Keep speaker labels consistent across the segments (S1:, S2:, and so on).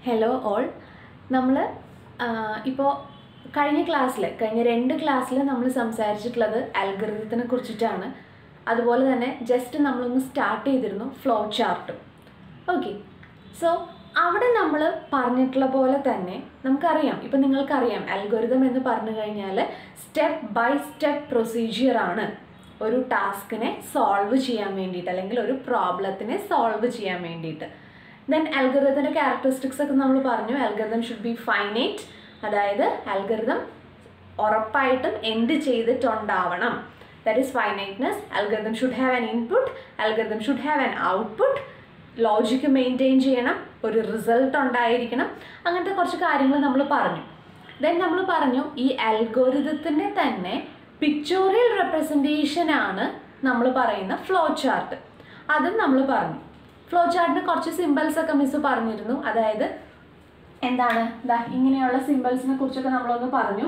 S1: hello all നമ്മൾ ഇപ്പോൾ കഴിഞ്ഞ ക്ലാസ്സിൽ കഴിഞ്ഞ രണ്ട് ക്ലാസ്സിൽ നമ്മൾ സംസാരിച്ചിട്ടുള്ളത് അൽഗറിതത്തിനെ കുറിച്ചിട്ടാണ് അതുപോലെ തന്നെ ജസ്റ്റ് നമ്മളൊന്ന് സ്റ്റാർട്ട് ചെയ്തിരുന്നു ഫ്ലോ ചാർട്ടും ഓക്കെ സോ അവിടെ നമ്മൾ പറഞ്ഞിട്ടുള്ള പോലെ തന്നെ നമുക്കറിയാം ഇപ്പം നിങ്ങൾക്കറിയാം അൽഗോരിതം എന്ന് പറഞ്ഞു കഴിഞ്ഞാൽ സ്റ്റെപ്പ് ബൈ സ്റ്റെപ്പ് പ്രൊസീജിയർ ആണ് ഒരു ടാസ്കിനെ സോൾവ് ചെയ്യാൻ വേണ്ടിയിട്ട് അല്ലെങ്കിൽ ഒരു പ്രോബ്ലത്തിനെ സോൾവ് ചെയ്യാൻ വേണ്ടിയിട്ട് ദെൻ അൽഗറിതത്തിൻ്റെ ക്യാരക്ടറിസ്റ്റിക്സ് ഒക്കെ നമ്മൾ പറഞ്ഞു അൽഗറിതം ഷുഡ് ബി ഫൈനൈറ്റ് അതായത് അൽഗറിതം ഉറപ്പായിട്ടും എന്ത് ചെയ്തിട്ടുണ്ടാവണം that is finiteness algorithm should have an input algorithm should have an output logic maintain ചെയ്യണം ഒരു റിസൾട്ട് ഉണ്ടായിരിക്കണം അങ്ങനത്തെ കുറച്ച് കാര്യങ്ങൾ നമ്മൾ പറഞ്ഞു ദെൻ നമ്മൾ പറഞ്ഞു ഈ അൽഗോരിതത്തിൻ്റെ തന്നെ പിക്ചോറിയൽ റെപ്രസെൻറ്റേഷൻ ആണ് നമ്മൾ പറയുന്ന ഫ്ലോ ചാർട്ട് അതും നമ്മൾ പറഞ്ഞു ഫ്ലോ ചാർട്ടിന് കുറച്ച് സിമ്പിൾസ് ഒക്കെ മിസ് പറഞ്ഞിരുന്നു അതായത് എന്താണ് ദാ ഇങ്ങനെയുള്ള സിമ്പിൾസിനെ കുറിച്ചൊക്കെ നമ്മളൊന്ന് പറഞ്ഞു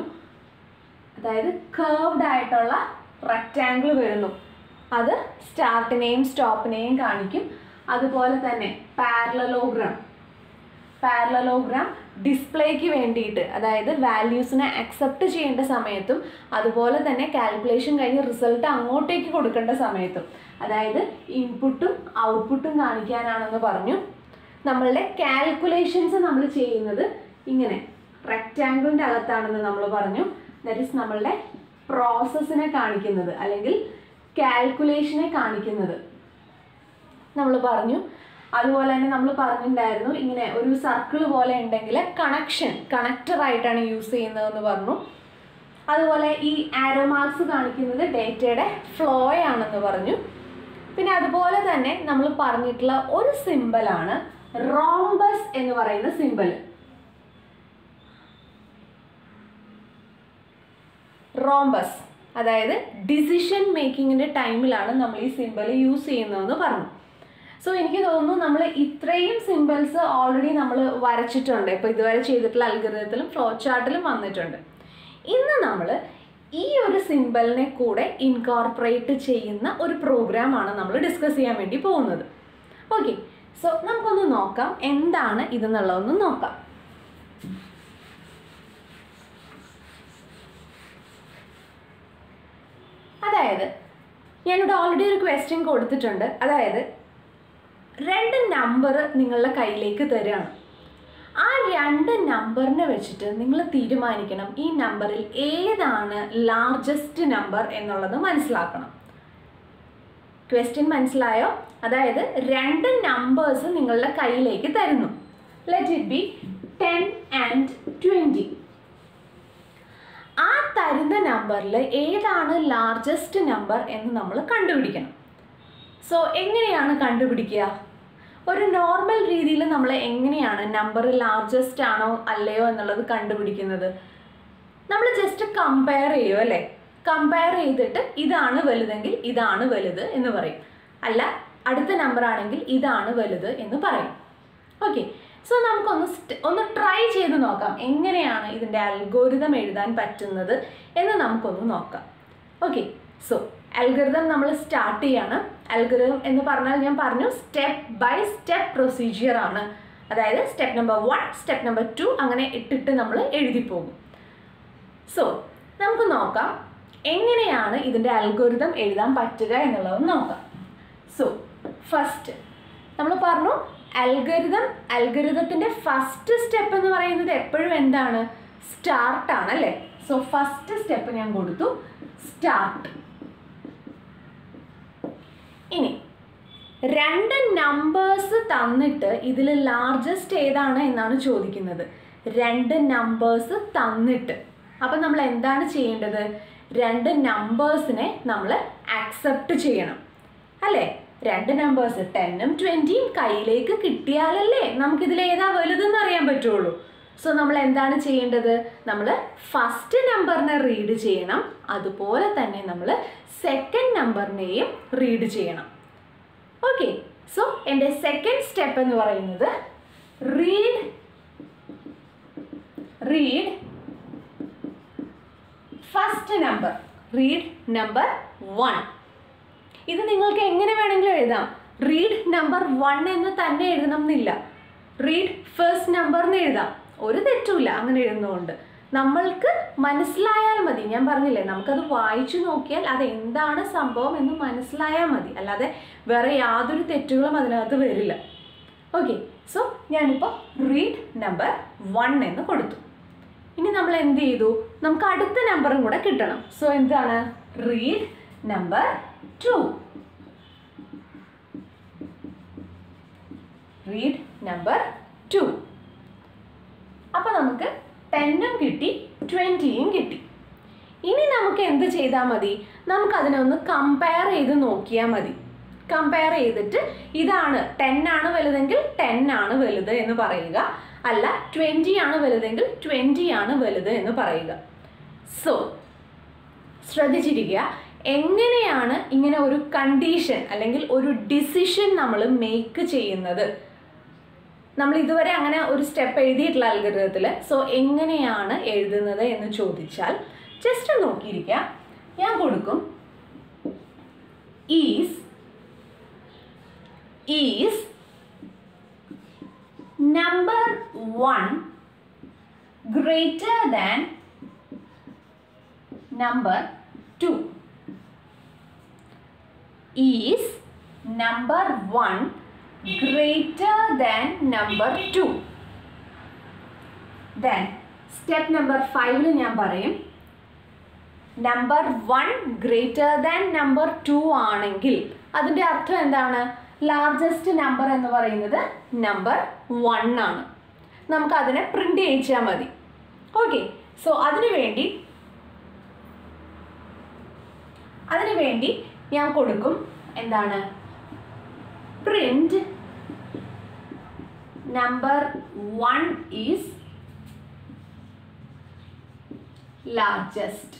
S1: അതായത് കേർവ്ഡ് ആയിട്ടുള്ള റെക്റ്റാങ്കിൾ വരുന്നു അത് സ്റ്റാർട്ടിനെയും സ്റ്റോപ്പിനെയും കാണിക്കും അതുപോലെ തന്നെ പാരലലോഗ്രാം പാരലലോഗ്രാം ഡിസ്പ്ലേക്ക് വേണ്ടിയിട്ട് അതായത് വാല്യൂസിനെ അക്സെപ്റ്റ് ചെയ്യേണ്ട സമയത്തും അതുപോലെ തന്നെ കാൽക്കുലേഷൻ കഴിഞ്ഞ് റിസൾട്ട് അങ്ങോട്ടേക്ക് കൊടുക്കേണ്ട സമയത്തും അതായത് ഇൻപുട്ടും ഔട്ട്പുട്ടും കാണിക്കാനാണെന്ന് പറഞ്ഞു നമ്മളുടെ കാൽക്കുലേഷൻസ് നമ്മൾ ചെയ്യുന്നത് ഇങ്ങനെ റെക്റ്റാങ്കിളിൻ്റെ അകത്താണെന്ന് നമ്മൾ പറഞ്ഞു ദാറ്റ് ഈസ് നമ്മളുടെ പ്രോസസ്സിനെ കാണിക്കുന്നത് അല്ലെങ്കിൽ കാൽക്കുലേഷനെ കാണിക്കുന്നത് നമ്മൾ പറഞ്ഞു അതുപോലെ തന്നെ നമ്മൾ പറഞ്ഞിട്ടുണ്ടായിരുന്നു ഇങ്ങനെ ഒരു സർക്കിൾ പോലെ ഉണ്ടെങ്കിൽ കണക്ഷൻ കണക്ടർ ആയിട്ടാണ് യൂസ് ചെയ്യുന്നതെന്ന് പറഞ്ഞു അതുപോലെ ഈ ആരോ മാർക്സ് കാണിക്കുന്നത് ഡേറ്റയുടെ ഫ്ലോ ആണെന്ന് പറഞ്ഞു പിന്നെ അതുപോലെ തന്നെ നമ്മൾ പറഞ്ഞിട്ടുള്ള ഒരു സിമ്പലാണ് റോംബസ് എന്ന് പറയുന്ന സിമ്പൽ റോംബസ് അതായത് ഡിസിഷൻ മേക്കിങ്ങിൻ്റെ ടൈമിലാണ് നമ്മൾ ഈ സിമ്പൽ യൂസ് ചെയ്യുന്നതെന്ന് പറഞ്ഞു സോ എനിക്ക് തോന്നുന്നു നമ്മൾ ഇത്രയും സിമ്പിൾസ് ഓൾറെഡി നമ്മൾ വരച്ചിട്ടുണ്ട് ഇപ്പോൾ ഇതുവരെ ചെയ്തിട്ടുള്ള അൽഗൃതത്തിലും ഫ്ലോ ചാർട്ടിലും വന്നിട്ടുണ്ട് ഇന്ന് നമ്മൾ ഈ ഒരു സിമ്പിളിനെ കൂടെ ഇൻകോർപ്പറേറ്റ് ചെയ്യുന്ന ഒരു പ്രോഗ്രാമാണ് നമ്മൾ ഡിസ്കസ് ചെയ്യാൻ വേണ്ടി പോകുന്നത് ഓക്കെ സോ നമുക്കൊന്ന് നോക്കാം എന്താണ് ഇതെന്നുള്ളതൊന്ന് നോക്കാം അതായത് ഞാനിവിടെ ഓൾറെഡി ഒരു ക്വസ്റ്റ്യൻ കൊടുത്തിട്ടുണ്ട് അതായത് രണ്ട് നമ്പർ നിങ്ങളുടെ കയ്യിലേക്ക് തരികയാണ് ആ രണ്ട് നമ്പറിനെ വെച്ചിട്ട് നിങ്ങൾ തീരുമാനിക്കണം ഈ നമ്പറിൽ ഏതാണ് ലാർജസ്റ്റ് നമ്പർ എന്നുള്ളത് മനസ്സിലാക്കണം ക്വസ്റ്റ്യൻ മനസ്സിലായോ അതായത് രണ്ട് നമ്പേഴ്സ് നിങ്ങളുടെ കയ്യിലേക്ക് തരുന്നു let it be ten and twenty ആ തരുന്ന നമ്പറിൽ ഏതാണ് ലാർജസ്റ്റ് നമ്പർ എന്ന് നമ്മൾ കണ്ടുപിടിക്കണം സോ എങ്ങനെയാണ് കണ്ടുപിടിക്കുക ഒരു നോർമൽ രീതിയിൽ നമ്മൾ എങ്ങനെയാണ് നമ്പർ ലാർജസ്റ്റ് ആണോ അല്ലയോ എന്നുള്ളത് കണ്ടുപിടിക്കുന്നത് നമ്മൾ ജസ്റ്റ് കമ്പയർ ചെയ്യും അല്ലേ കമ്പയർ ചെയ്തിട്ട് ഇതാണ് വലുതെങ്കിൽ ഇതാണ് വലുത് എന്ന് പറയും അല്ല അടുത്ത നമ്പർ ആണെങ്കിൽ ഇതാണ് വലുത് എന്ന് പറയും ഓക്കെ സോ നമുക്കൊന്ന് ഒന്ന് ട്രൈ ചെയ്ത് നോക്കാം എങ്ങനെയാണ് ഇതിൻ്റെ അൽഗോരിതം എഴുതാൻ പറ്റുന്നത് എന്ന് നമുക്കൊന്ന് നോക്കാം ഓക്കെ സോ അൽഗരിതം നമ്മൾ സ്റ്റാർട്ട് ചെയ്യാണ് അൽഗരിതം എന്ന് പറഞ്ഞാൽ ഞാൻ പറഞ്ഞു സ്റ്റെപ്പ് ബൈ സ്റ്റെപ്പ് പ്രൊസീജിയർ ആണ് അതായത് step number one step number two അങ്ങനെ ഇട്ടിട്ട് നമ്മൾ എഴുതി പോകും സോ നമുക്ക് നോക്കാം എങ്ങനെയാണ് ഇതിൻ്റെ അൽഗോരിതം എഴുതാൻ പറ്റുക എന്നുള്ളത് നോക്കാം സോ ഫസ്റ്റ് നമ്മൾ പറഞ്ഞു അൽഗരിതം അൽഗരിതത്തിൻ്റെ ഫസ്റ്റ് സ്റ്റെപ്പ് എന്ന് പറയുന്നത് എപ്പോഴും എന്താണ് സ്റ്റാർട്ടാണ് അല്ലേ സോ ഫസ്റ്റ് സ്റ്റെപ്പ് ഞാൻ കൊടുത്തു സ്റ്റാർട്ട് ഇനി രണ്ട് നമ്പേഴ്സ് തന്നിട്ട് ഇതിൽ ലാർജസ്റ്റ് ഏതാണ് എന്നാണ് ചോദിക്കുന്നത് രണ്ട് നമ്പേഴ്സ് തന്നിട്ട് അപ്പം നമ്മൾ എന്താണ് ചെയ്യേണ്ടത് രണ്ട് നമ്പേഴ്സിനെ നമ്മൾ ആക്സെപ്റ്റ് ചെയ്യണം അല്ലേ രണ്ട് നമ്പേഴ്സ് ടെന്നും ട്വൻറ്റിയും കയ്യിലേക്ക് കിട്ടിയാലല്ലേ നമുക്കിതിൽ ഏതാ വലുതെന്ന് അറിയാൻ പറ്റുള്ളൂ സോ നമ്മൾ എന്താണ് ചെയ്യേണ്ടത് നമ്മൾ ഫസ്റ്റ് നമ്പറിനെ റീഡ് ചെയ്യണം അതുപോലെ തന്നെ നമ്മൾ സെക്കൻഡ് നമ്പറിനെയും റീഡ് ചെയ്യണം ഓക്കെ സോ എൻ്റെ സെക്കൻഡ് സ്റ്റെപ്പ് എന്ന് പറയുന്നത് read read first number read number one ഇത് നിങ്ങൾക്ക് എങ്ങനെ വേണമെങ്കിലും എഴുതാം റീഡ് നമ്പർ വൺ എന്ന് തന്നെ എഴുതണം എന്നില്ല റീഡ് ഫസ്റ്റ് നമ്പർ എന്ന് എഴുതാം ഒരു തെറ്റുമില്ല അങ്ങനെ എഴുതുന്നതുകൊണ്ട് നമ്മൾക്ക് മനസ്സിലായാൽ മതി ഞാൻ പറഞ്ഞില്ലേ നമുക്കത് വായിച്ചു നോക്കിയാൽ അത് എന്താണ് സംഭവം എന്ന് മനസ്സിലായാൽ മതി അല്ലാതെ വേറെ യാതൊരു തെറ്റുകളും അതിനകത്ത് വരില്ല ഓക്കെ സോ ഞാനിപ്പോൾ റീഡ് നമ്പർ വൺ എന്ന് കൊടുത്തു ഇനി നമ്മൾ എന്ത് ചെയ്തു നമുക്ക് അടുത്ത നമ്പറും കൂടെ കിട്ടണം സോ എന്താണ് read number two read number two അപ്പോൾ നമുക്ക് ടെന്നും കിട്ടി ട്വൻറ്റിയും കിട്ടി ഇനി നമുക്ക് എന്ത് ചെയ്താൽ മതി നമുക്ക് അതിനെ ഒന്ന് കമ്പയർ ചെയ്ത് നോക്കിയാൽ മതി കമ്പയർ ചെയ്തിട്ട് ഇതാണ് ടെൻ ആണ് വലുതെങ്കിൽ ടെൻ ആണ് വലുത് എന്ന് പറയുക അല്ല ട്വൻറ്റി ആണ് വലുതെങ്കിൽ ട്വൻറ്റി ആണ് വലുത് എന്ന് പറയുക സോ ശ്രദ്ധിച്ചിരിക്കുക എങ്ങനെയാണ് ഇങ്ങനെ ഒരു കണ്ടീഷൻ അല്ലെങ്കിൽ ഒരു ഡിസിഷൻ നമ്മൾ മേക്ക് ചെയ്യുന്നത് നമ്മൾ ഇതുവരെ അങ്ങനെ ഒരു സ്റ്റെപ്പ് എഴുതിയിട്ടില്ല അൽഗരിതത്തിൽ സോ എങ്ങനെയാണ് എഴുതുന്നത് എന്ന് ചോദിച്ചാൽ ജസ്റ്റ് നോക്കിയിരിക്കുക ഞാൻ കൊടുക്കും is is number one greater than number two is number one greater than number 2 then step number 5 ഞാൻ പറയും number one greater than number two ആണെങ്കിൽ അതിൻ്റെ അർത്ഥം എന്താണ് ലാർജസ്റ്റ് നമ്പർ എന്ന് പറയുന്നത് നമ്പർ വൺ ആണ് നമുക്ക് അതിനെ പ്രിന്റ് ചെയ്യിച്ചാൽ മതി ഓക്കെ സോ അതിനു വേണ്ടി അതിനു വേണ്ടി ഞാൻ കൊടുക്കും എന്താണ് print number 1 is largest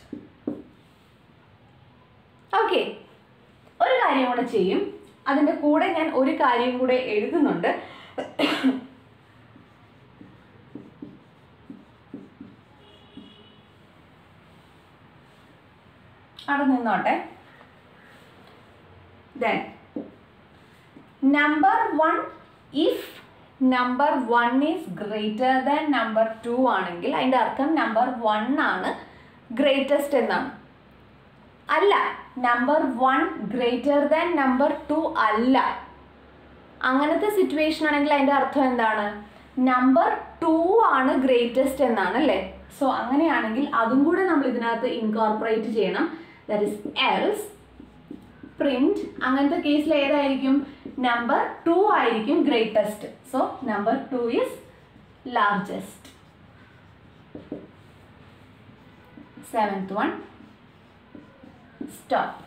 S1: okay ഒരു കാര്യം കൂടെ ചെയ്യും അതിൻ്റെ കൂടെ ഞാൻ ഒരു കാര്യം കൂടെ എഴുതുന്നുണ്ട് അവിടെ നിന്നോട്ടെ then number one if number one is greater than number two ആണെങ്കിൽ അതിൻ്റെ അർത്ഥം നമ്പർ വൺ ആണ് ഗ്രേറ്റസ്റ്റ് എന്നാണ് അല്ല number one greater than number two അല്ല അങ്ങനത്തെ സിറ്റുവേഷൻ ആണെങ്കിൽ അതിൻ്റെ അർത്ഥം എന്താണ് നമ്പർ ടു ആണ് ഗ്രേറ്റസ്റ്റ് എന്നാണ് അല്ലേ സോ അങ്ങനെയാണെങ്കിൽ അതും കൂടെ നമ്മൾ ഇതിനകത്ത് ഇൻകോർപ്പറേറ്റ് ചെയ്യണം ദാറ്റ് ഇസ് എൽസ് പ്രിന്റ് അങ്ങനത്തെ കേസിൽ ഏതായിരിക്കും നമ്പർ ടു ആയിരിക്കും greatest so number two is largest seventh one stop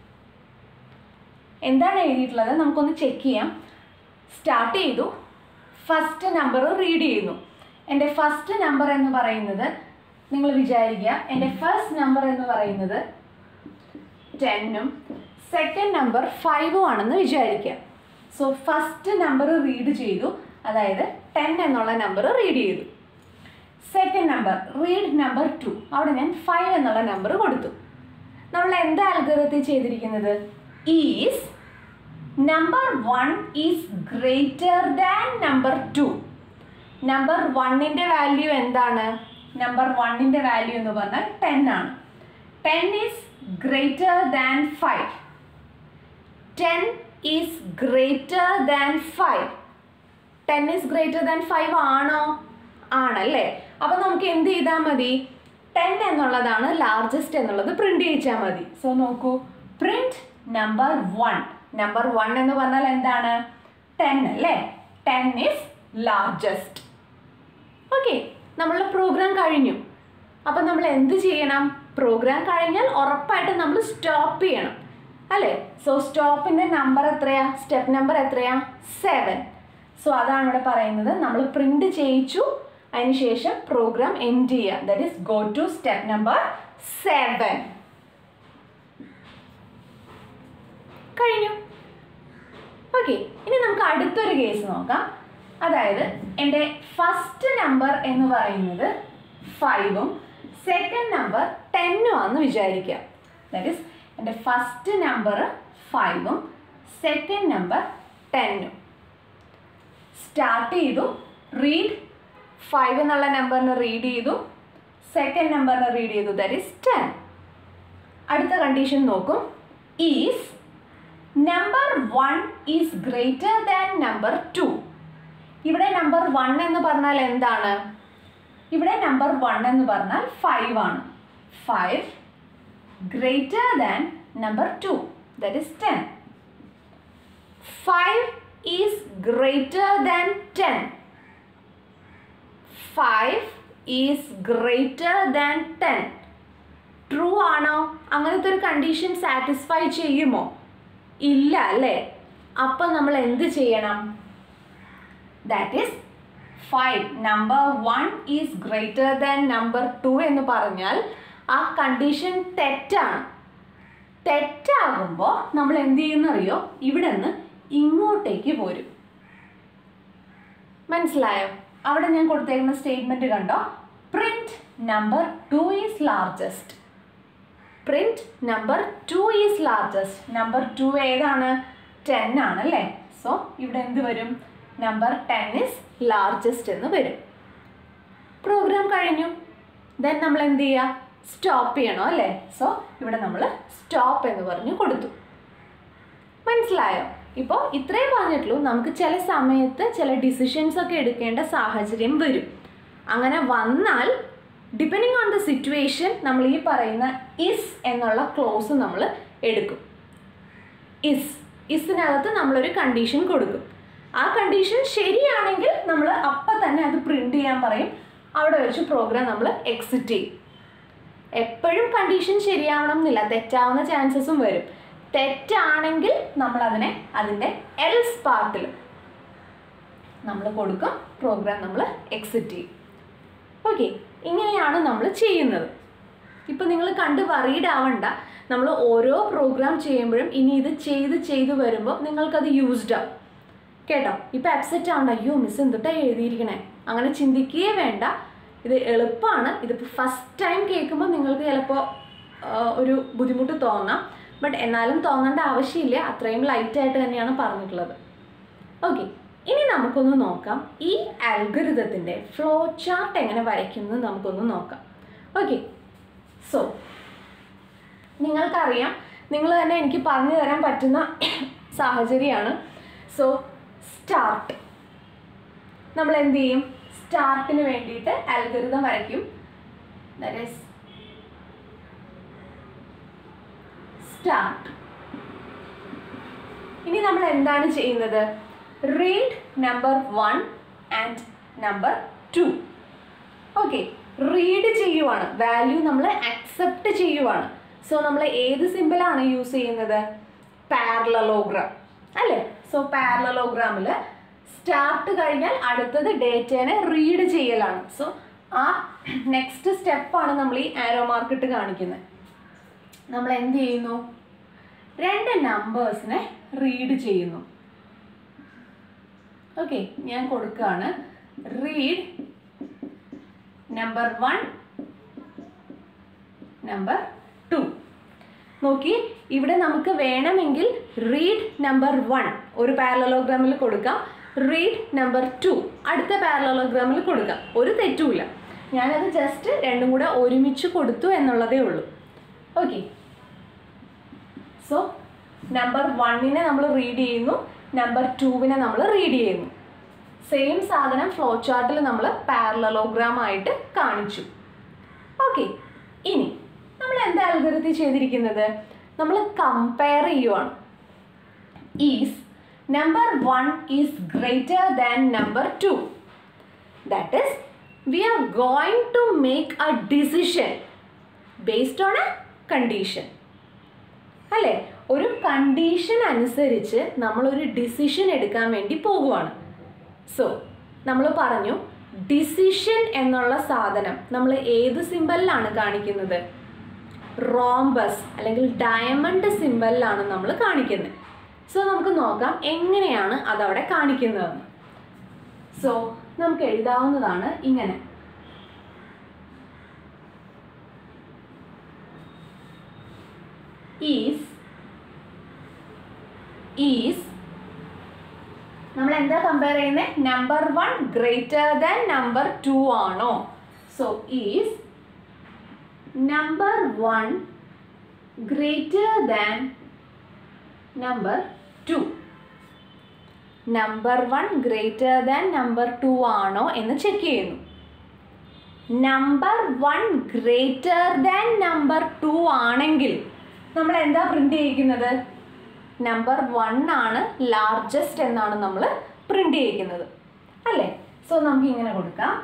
S1: എന്താണ് എഴുതിയിട്ടുള്ളത് നമുക്കൊന്ന് ചെക്ക് ചെയ്യാം സ്റ്റാർട്ട് ചെയ്തു ഫസ്റ്റ് നമ്പർ റീഡ് ചെയ്യുന്നു എൻ്റെ ഫസ്റ്റ് നമ്പർ എന്ന് പറയുന്നത് നിങ്ങൾ വിചാരിക്കുക എൻ്റെ ഫസ്റ്റ് നമ്പർ എന്ന് പറയുന്നത് ടെന്നും സെക്കൻഡ് നമ്പർ ഫൈവും ആണെന്ന് വിചാരിക്കുക സോ ഫസ്റ്റ് നമ്പർ റീഡ് ചെയ്തു അതായത് ടെൻ എന്നുള്ള നമ്പർ റീഡ് ചെയ്തു second number read number two അവിടെ ഞാൻ ഫൈവ് എന്നുള്ള നമ്പർ കൊടുത്തു നമ്മൾ എന്താ അൽഗറത്തിൽ ചെയ്തിരിക്കുന്നത് is number one is greater than number two number വണ്ണിൻ്റെ വാല്യൂ എന്താണ് നമ്പർ വണ്ണിൻ്റെ വാല്യൂ എന്ന് പറഞ്ഞാൽ ടെൻ ആണ് ten is greater than five ten is greater than five ten is greater than five ആണോ ആണല്ലേ അപ്പം നമുക്ക് എന്ത് ചെയ്താൽ മതി ടെൻ എന്നുള്ളതാണ് ലാർജസ്റ്റ് എന്നുള്ളത് പ്രിന്റ് ചെയ്യിച്ചാൽ മതി സോ നോക്കൂ print number one number one എന്ന് പറഞ്ഞാൽ എന്താണ് ടെൻ അല്ലേ ടെൻ ഈസ് ലാർജസ്റ്റ് ഓക്കെ നമ്മളുടെ പ്രോഗ്രാം കഴിഞ്ഞു അപ്പം നമ്മൾ എന്ത് ചെയ്യണം പ്രോഗ്രാം കഴിഞ്ഞാൽ ഉറപ്പായിട്ടും നമ്മൾ സ്റ്റോപ്പ് ചെയ്യണം അല്ലേ സോ സ്റ്റോപ്പിൻ്റെ നമ്പർ എത്രയാ സ്റ്റെപ്പ് നമ്പർ എത്രയാ സെവൻ സോ അതാണ് ഇവിടെ പറയുന്നത് നമ്മൾ പ്രിന്റ് ചെയ്യിച്ചു അതിനുശേഷം പ്രോഗ്രാം എൻഡ് ചെയ്യുക that is go to step number seven കഴിഞ്ഞു ഓക്കെ ഇനി നമുക്ക് അടുത്തൊരു കേസ് നോക്കാം അതായത് എൻ്റെ ഫസ്റ്റ് നമ്പർ എന്ന് പറയുന്നത് ഫൈവും സെക്കൻഡ് നമ്പർ ടെന്നും ആണെന്ന് വിചാരിക്കുക ദാറ്റ് ഈസ് എൻ്റെ ഫസ്റ്റ് നമ്പർ ഫൈവും സെക്കൻഡ് നമ്പർ ടെന്നും സ്റ്റാർട്ട് ചെയ്തു റീഡ് ഫൈവ് എന്നുള്ള നമ്പറിന് റീഡ് ചെയ്തു സെക്കൻഡ് നമ്പറിന് റീഡ് ചെയ്തു ദാറ്റ് ഈസ് ടെൻ അടുത്ത കണ്ടീഷൻ നോക്കും is number one is greater than number two ഇവിടെ നമ്പർ വൺ എന്ന് പറഞ്ഞാൽ എന്താണ് ഇവിടെ നമ്പർ വൺ എന്ന് പറഞ്ഞാൽ ഫൈവ് ആണ് five greater than number two that is ten five is greater than ten five is greater than ten true ആണോ അങ്ങനത്തെ ഒരു കണ്ടീഷൻ സാറ്റിസ്ഫൈ ചെയ്യുമോ ഇല്ല അല്ലേ അപ്പം നമ്മൾ എന്ത് ചെയ്യണം that is five number one is greater than number two എന്ന് പറഞ്ഞാൽ ആ കണ്ടീഷൻ തെറ്റാണ് തെറ്റാകുമ്പോൾ നമ്മൾ എന്ത് ചെയ്യുന്നറിയോ ഇവിടെ നിന്ന് ഇങ്ങോട്ടേക്ക് പോരും മനസ്സിലായോ അവിടെ ഞാൻ കൊടുത്തേക്കുന്ന സ്റ്റേറ്റ്മെന്റ് കണ്ടോ print number two is largest print number two is largest number two ഏതാണ് ടെൻ ആണ് അല്ലേ സോ ഇവിടെ എന്ത് വരും നമ്പർ ടെൻ ഇസ് ലാർജസ്റ്റ് എന്ന് വരും പ്രോഗ്രാം കഴിഞ്ഞു ദെൻ നമ്മൾ എന്ത് ചെയ്യുക സ്റ്റോപ്പ് ചെയ്യണോ അല്ലേ സോ ഇവിടെ നമ്മൾ സ്റ്റോപ്പ് എന്ന് പറഞ്ഞു കൊടുത്തു മനസ്സിലായോ ഇപ്പോൾ ഇത്രയും പറഞ്ഞിട്ടുള്ളൂ നമുക്ക് ചില സമയത്ത് ചില ഡിസിഷൻസ് ഒക്കെ എടുക്കേണ്ട സാഹചര്യം വരും അങ്ങനെ വന്നാൽ ഡിപ്പെൻഡിങ് ഓൺ ദ സിറ്റുവേഷൻ നമ്മൾ ഈ പറയുന്ന ഇസ് എന്നുള്ള ക്ലോസ് നമ്മൾ എടുക്കും ഇസ് ഇസിനകത്ത് നമ്മളൊരു കണ്ടീഷൻ കൊടുക്കും ആ കണ്ടീഷൻ ശരിയാണെങ്കിൽ നമ്മൾ അപ്പം തന്നെ അത് പ്രിന്റ് ചെയ്യാൻ പറയും അവിടെ വെച്ച് പ്രോഗ്രാം നമ്മൾ എക്സിറ്റ് ചെയ്യും എപ്പോഴും കണ്ടീഷൻ ശരിയാവണം എന്നില്ല തെറ്റാവുന്ന ചാൻസസും വരും തെറ്റാണെങ്കിൽ നമ്മൾ അതിനെ അതിൻ്റെ എൽസ് പാർട്ടിൽ നമ്മൾ കൊടുക്കും പ്രോഗ്രാം നമ്മൾ എക്സിറ്റ് ചെയ്യും ഓക്കെ ഇങ്ങനെയാണ് നമ്മൾ ചെയ്യുന്നത് ഇപ്പം നിങ്ങൾ കണ്ട് വറീഡ് ആവണ്ട നമ്മൾ ഓരോ പ്രോഗ്രാം ചെയ്യുമ്പോഴും ഇനി ഇത് ചെയ്ത് ചെയ്ത് വരുമ്പോൾ നിങ്ങൾക്കത് യൂസ്ഡ് ആവും കേട്ടോ ഇപ്പം അപ്സെറ്റ് ആവണ്ട അയ്യോ മിസ് എന്തിട്ടാ എഴുതിയിരിക്കണേ അങ്ങനെ ചിന്തിക്കുകയേ വേണ്ട ഇത് എളുപ്പമാണ് ഇതിപ്പോൾ ഫസ്റ്റ് ടൈം കേൾക്കുമ്പോൾ നിങ്ങൾക്ക് ചിലപ്പോൾ ഒരു ബുദ്ധിമുട്ട് തോന്നാം ബട്ട് എന്നാലും തോന്നേണ്ട ആവശ്യമില്ല അത്രയും ലൈറ്റായിട്ട് തന്നെയാണ് പറഞ്ഞിട്ടുള്ളത് ഓക്കെ ഇനി നമുക്കൊന്ന് നോക്കാം ഈ അൽഗരിതത്തിൻ്റെ ഫ്ലോ ചാർട്ട് എങ്ങനെ വരയ്ക്കുന്നത് നമുക്കൊന്ന് നോക്കാം ഓക്കെ സോ നിങ്ങൾക്കറിയാം നിങ്ങൾ തന്നെ എനിക്ക് പറഞ്ഞു തരാൻ പറ്റുന്ന സാഹചര്യമാണ് സോ സ്റ്റാർട്ട് നമ്മൾ എന്ത് ചെയ്യും സ്റ്റാർട്ടിന് വേണ്ടിയിട്ട് അൽഗരിതം വരയ്ക്കും ദാറ്റ് ഈസ് സ്റ്റാർട്ട് ഇനി നമ്മൾ എന്താണ് ചെയ്യുന്നത് read number one and number two okay read ചെയ്യുവാണ് വാല്യൂ നമ്മൾ അക്സെപ്റ്റ് ചെയ്യുവാണ് സോ നമ്മൾ ഏത് സിമ്പിളാണ് യൂസ് ചെയ്യുന്നത് പാരലലോഗ്രാം അല്ലേ സോ പാരലലോഗ്രാമിൽ സ്റ്റാർട്ട് കഴിഞ്ഞാൽ അടുത്തത് ഡേറ്റേനെ റീഡ് ചെയ്യലാണ് സോ ആ നെക്സ്റ്റ് സ്റ്റെപ്പാണ് നമ്മൾ ഈ ആരോ മാർക്കിട്ട് കാണിക്കുന്നത് നമ്മൾ എന്ത് ചെയ്യുന്നു രണ്ട് നമ്പേഴ്സിനെ റീഡ് ചെയ്യുന്നു ഓക്കെ ഞാൻ കൊടുക്കുകയാണ് read number one number two നോക്കി ഇവിടെ നമുക്ക് വേണമെങ്കിൽ റീഡ് നമ്പർ വൺ ഒരു പാരലലോഗ്രാമിൽ കൊടുക്കാം റീഡ് നമ്പർ ടു അടുത്ത പാരലലോഗ്രാമിൽ കൊടുക്കാം ഒരു തെറ്റുമില്ല ഞാനത് ജസ്റ്റ് രണ്ടും കൂടെ ഒരുമിച്ച് കൊടുത്തു എന്നുള്ളതേ ഉള്ളൂ ഓക്കെ സോ നമ്പർ വണ്ണിനെ നമ്മൾ റീഡ് ചെയ്യുന്നു നമ്പർ ടുവിനെ നമ്മൾ റീഡ് ചെയ്യുന്നു സെയിം സാധനം ഫ്ലോ ചാർട്ടിൽ നമ്മൾ പാരലലോഗ്രാം ആയിട്ട് കാണിച്ചു ഓക്കെ ഇനി നമ്മൾ എന്താ അൽഗരത്തിൽ ചെയ്തിരിക്കുന്നത് നമ്മൾ കമ്പയർ ചെയ്യുവാണ് is number one is greater than number two that is we are going to make a decision based on a condition അല്ലേ ഒരു കണ്ടീഷൻ അനുസരിച്ച് നമ്മളൊരു ഡിസിഷൻ എടുക്കാൻ വേണ്ടി പോകുവാണ് സോ നമ്മൾ പറഞ്ഞു ഡിസിഷൻ എന്നുള്ള സാധനം നമ്മൾ ഏത് സിമ്പലിലാണ് കാണിക്കുന്നത് റോംബസ് അല്ലെങ്കിൽ ഡയമണ്ട് സിമ്പലിലാണ് നമ്മൾ കാണിക്കുന്നത് സോ നമുക്ക് നോക്കാം എങ്ങനെയാണ് അതവിടെ കാണിക്കുന്നതെന്ന് സോ നമുക്ക് എഴുതാവുന്നതാണ് ഇങ്ങനെ ഈസ് ഈസ് നമ്മൾ എന്താ കമ്പയർ ചെയ്യുന്നത് number one greater than number two ആണോ so is number one greater than number two number one greater than number two ആണോ എന്ന് ചെക്ക് ചെയ്യുന്നു number one greater than number two ആണെങ്കിൽ നമ്മൾ എന്താ പ്രിന്റ് ചെയ്യിക്കുന്നത് നമ്പർ വൺ ആണ് ലാർജസ്റ്റ് എന്നാണ് നമ്മൾ പ്രിന്റ് ചെയ്യിക്കുന്നത് അല്ലേ സോ നമുക്ക് ഇങ്ങനെ കൊടുക്കാം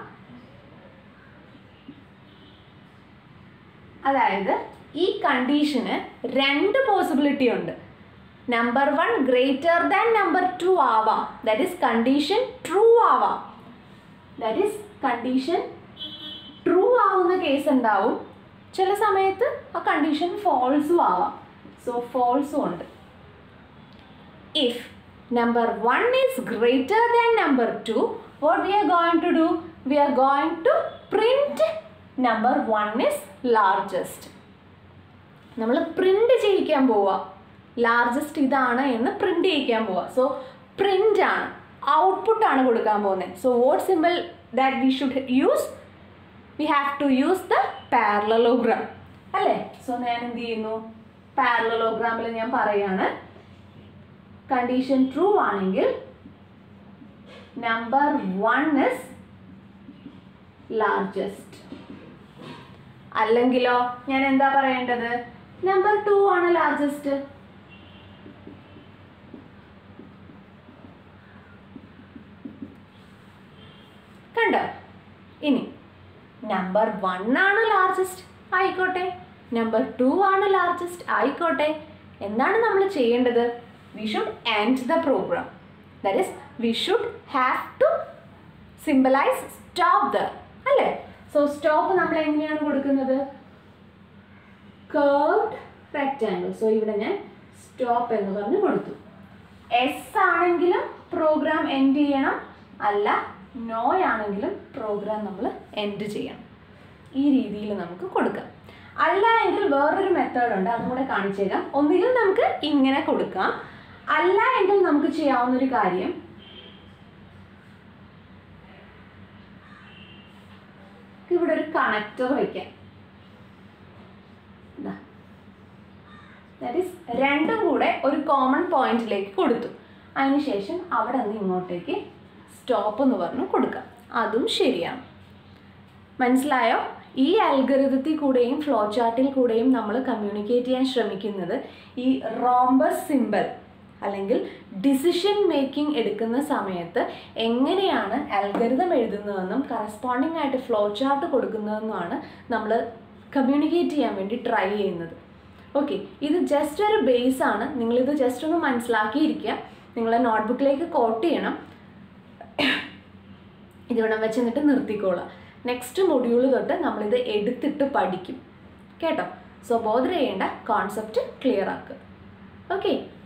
S1: അതായത് ഈ കണ്ടീഷന് രണ്ട് പോസിബിലിറ്റി ഉണ്ട് number one greater than number two ആവാം ദാറ്റ് ഈസ് കണ്ടീഷൻ ട്രൂ ആവാം ദാറ്റ് ഈസ് കണ്ടീഷൻ ട്രൂ ആവുന്ന കേസ് ഉണ്ടാവും ചില സമയത്ത് ആ കണ്ടീഷൻ ഫോൾസും ആവാം സോ ഫോൾസും ഉണ്ട് if number one is greater than number two what we are going to do we are going to print number one is largest നമ്മൾ പ്രിൻ്റ് ചെയ്യിക്കാൻ പോവുക ലാർജസ്റ്റ് ഇതാണ് എന്ന് പ്രിൻ്റ് ചെയ്യിക്കാൻ പോവുക സോ പ്രിൻ്റ് ആണ് ഔട്ട്പുട്ട് ആണ് കൊടുക്കാൻ പോകുന്നത് so what simple that we should use we have to use the parallelogram അല്ലേ സോ ഞാൻ എന്ത് ചെയ്യുന്നു പാരലലോഗ്രാമിൽ ഞാൻ പറയാണ് കണ്ടീഷൻ ട്രൂ ആണെങ്കിൽ നമ്പർ വൺ ഇസ് ലാർജസ്റ്റ് അല്ലെങ്കിലോ ഞാൻ എന്താ പറയേണ്ടത് നമ്പർ ടു ആണ് ലാർജസ്റ്റ് കണ്ടോ ഇനി നമ്പർ വൺ ആണ് ലാർജസ്റ്റ് ആയിക്കോട്ടെ നമ്പർ ടു ആണ് ലാർജസ്റ്റ് ആയിക്കോട്ടെ എന്താണ് നമ്മൾ ചെയ്യേണ്ടത് we should end the program that is we should have to symbolize stop the അല്ലേ സോ സ്റ്റോപ്പ് നമ്മൾ എങ്ങനെയാണ് കൊടുക്കുന്നത് കേർഡ് റെക്റ്റാങ്കിൾ സോ ഇവിടെ ഞാൻ സ്റ്റോപ്പ് എന്ന് പറഞ്ഞ് കൊടുത്തു എസ് ആണെങ്കിലും പ്രോഗ്രാം എൻഡ് ചെയ്യണം അല്ല നോ ആണെങ്കിലും പ്രോഗ്രാം നമ്മൾ എൻഡ് ചെയ്യണം ഈ രീതിയിൽ നമുക്ക് കൊടുക്കാം അല്ല എങ്കിൽ വേറൊരു മെത്തേഡ് ഉണ്ട് അതും കൂടെ കാണിച്ചു തരാം ഒന്നുകിൽ നമുക്ക് ഇങ്ങനെ കൊടുക്കാം അല്ല എങ്കിൽ നമുക്ക് ചെയ്യാവുന്ന ഒരു കാര്യം ഇവിടെ ഒരു കണക്ടർ വയ്ക്കാം ദാറ്റ് ഈസ് രണ്ടും കൂടെ ഒരു കോമൺ പോയിന്റിലേക്ക് കൊടുത്തു അതിനുശേഷം അവിടെ നിന്ന് ഇങ്ങോട്ടേക്ക് സ്റ്റോപ്പ് എന്ന് പറഞ്ഞ് കൊടുക്കാം അതും ശരിയാണ് മനസ്സിലായോ ഈ അൽഗരിതത്തിൽ കൂടെയും ഫ്ലോ ചാർട്ടിൽ കൂടെയും നമ്മൾ കമ്മ്യൂണിക്കേറ്റ് ചെയ്യാൻ ശ്രമിക്കുന്നത് ഈ റോംബസ് സിമ്പൽ അല്ലെങ്കിൽ ഡിസിഷൻ മേക്കിംഗ് എടുക്കുന്ന സമയത്ത് എങ്ങനെയാണ് അൽഗരിതം എഴുതുന്നതെന്നും കറസ്പോണ്ടിങ് ആയിട്ട് ഫ്ലോ ചാർട്ട് കൊടുക്കുന്നതെന്നുമാണ് നമ്മൾ കമ്മ്യൂണിക്കേറ്റ് ചെയ്യാൻ വേണ്ടി ട്രൈ ചെയ്യുന്നത് ഓക്കെ ഇത് ജസ്റ്റ് ഒരു ബേസ് ആണ് നിങ്ങളിത് ജസ്റ്റ് ഒന്ന് മനസ്സിലാക്കിയിരിക്കുക നിങ്ങളെ നോട്ട്ബുക്കിലേക്ക് കോട്ട് ചെയ്യണം ഇതിവിടെ വെച്ച് എന്നിട്ട് നിർത്തിക്കോളാം നെക്സ്റ്റ് മൊഡ്യൂൾ തൊട്ട് നമ്മളിത് എടുത്തിട്ട് പഠിക്കും കേട്ടോ സോ ബോധർ ചെയ്യേണ്ട കോൺസെപ്റ്റ് ക്ലിയർ ആക്കുക ഓക്കെ